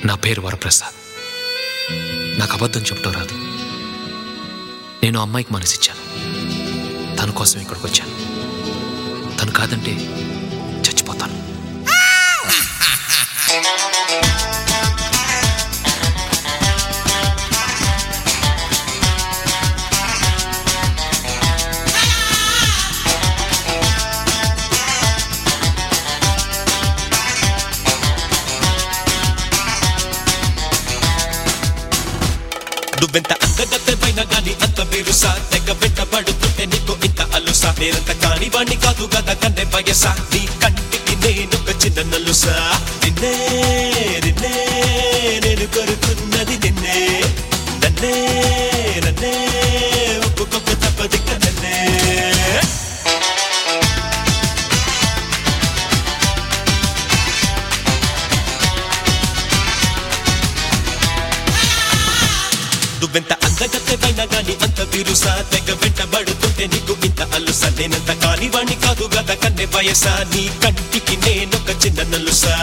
నా పేరు వరప్రసాద్ నాకు అబద్ధం చెప్పడం రాదు నేను ఆ అమ్మాయికి మనసిచ్చాను తన కోసం ఇక్కడికి వచ్చాను తను కాదంటే చచ్చిపోతాను నువ్వెంత అందగత్తెమైన గాని అంత బిరుసా తెగ వెంటబడుతుంటే నీకు ఇంత అలుసా నేనంత కాని వాణ్ణి కాదు కదా కన్నె వయసా నీ కంటికి నేను ఒక చిన్న నలుసా నిన్నే నిన్నే నేను కోరుకున్నది నిన్నే నన్నే నన్నే ఒప్పుకొక్క తప్పదిక్క నన్నే నువ్వెంత అందగత్తెవైనా గాని అంత బిరుసా తెగ వెంటబడుతుంటే నీకు ఇంత అలుసా నేనంత కాని వాణ్ణి కాదు గద కన్నె వయసా నీ కంటికి నేనొక చిన్న నలుసా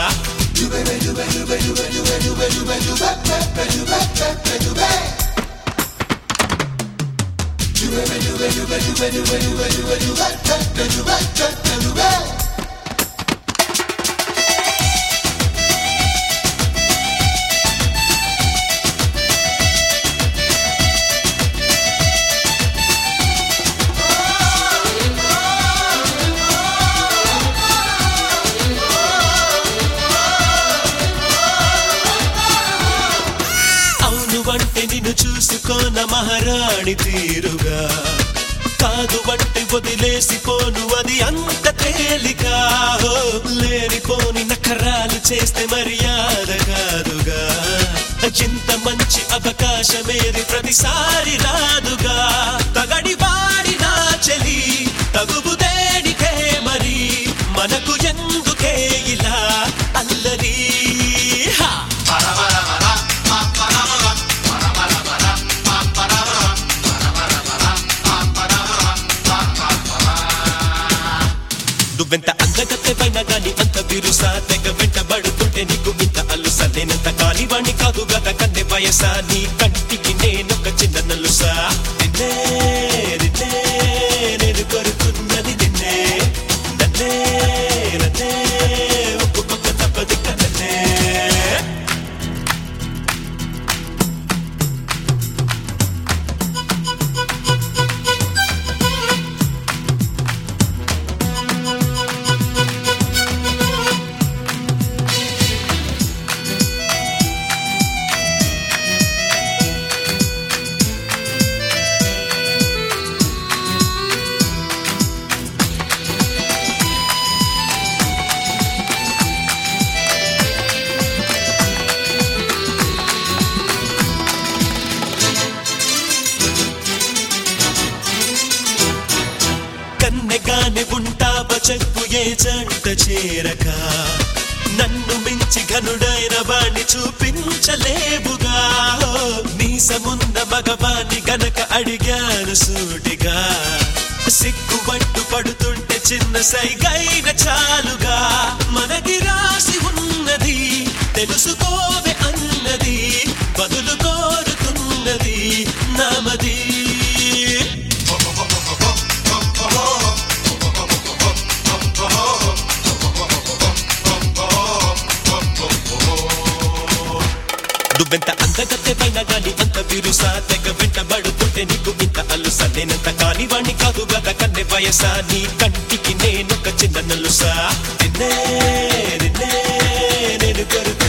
అవును అంటే నిన్ను చూసుకోన మహారాణి తీరుగా కాదు అంటే వదిలేసిపోను అది అంత తేలిక ఓ, లేనిపోని నఖరాలు చేస్తే మర్యాద కాదుగా ఎంత మంచి అవకాశమేది ప్రతిసారి రాదుగా తగడి వాడి నా చెలి తగువు దేనికే మరి మనకు ఎందుకే ఇలా అల్లరి హా నువ్వెంత అందగత్తెవైనా గాని అంత బిరుసా తెగ వెంటబడుతుంటే నీకు ఇంత అలుసా నేనంత కాని వాణ్ణి కాదు గద కన్నె వయసా నీ కంటికి నేనొక చిన్న నలుసా నిన్నే నిన్నే నేను కోరుకున్నది నిన్నే నన్నే నన్నే ఒప్పుకొక్క తప్పదిక్క నన్నే కన్నెగానే ఉంటావ చెప్పు ఏ జంట చేరక నన్ను మించి ఘనుడైన వాణ్ణి చూపించలేవుగా మీసమున్న మగవాణ్ణి గనక అడిగాను సూటిగా సిగ్గుబట్టు పడుతుంటే చిన్న సైగైన చాలుగా మనకి రాసి ఉన్నది తెలుసుకోవే అన్నది బదులు కోరుతున్నది నామది నువ్వెంత అందగత్తెవైనా గాని అంత బిరుసా తెగ వెంటబడుతుంటే నీకు ఇంత అలుసా నేనంత కాని వాణ్ణి కాదు గద కన్నె వయసా నీ కంటికి నేనొక చిన్న నలుసా నిన్నే నిన్నే నేను కొరకు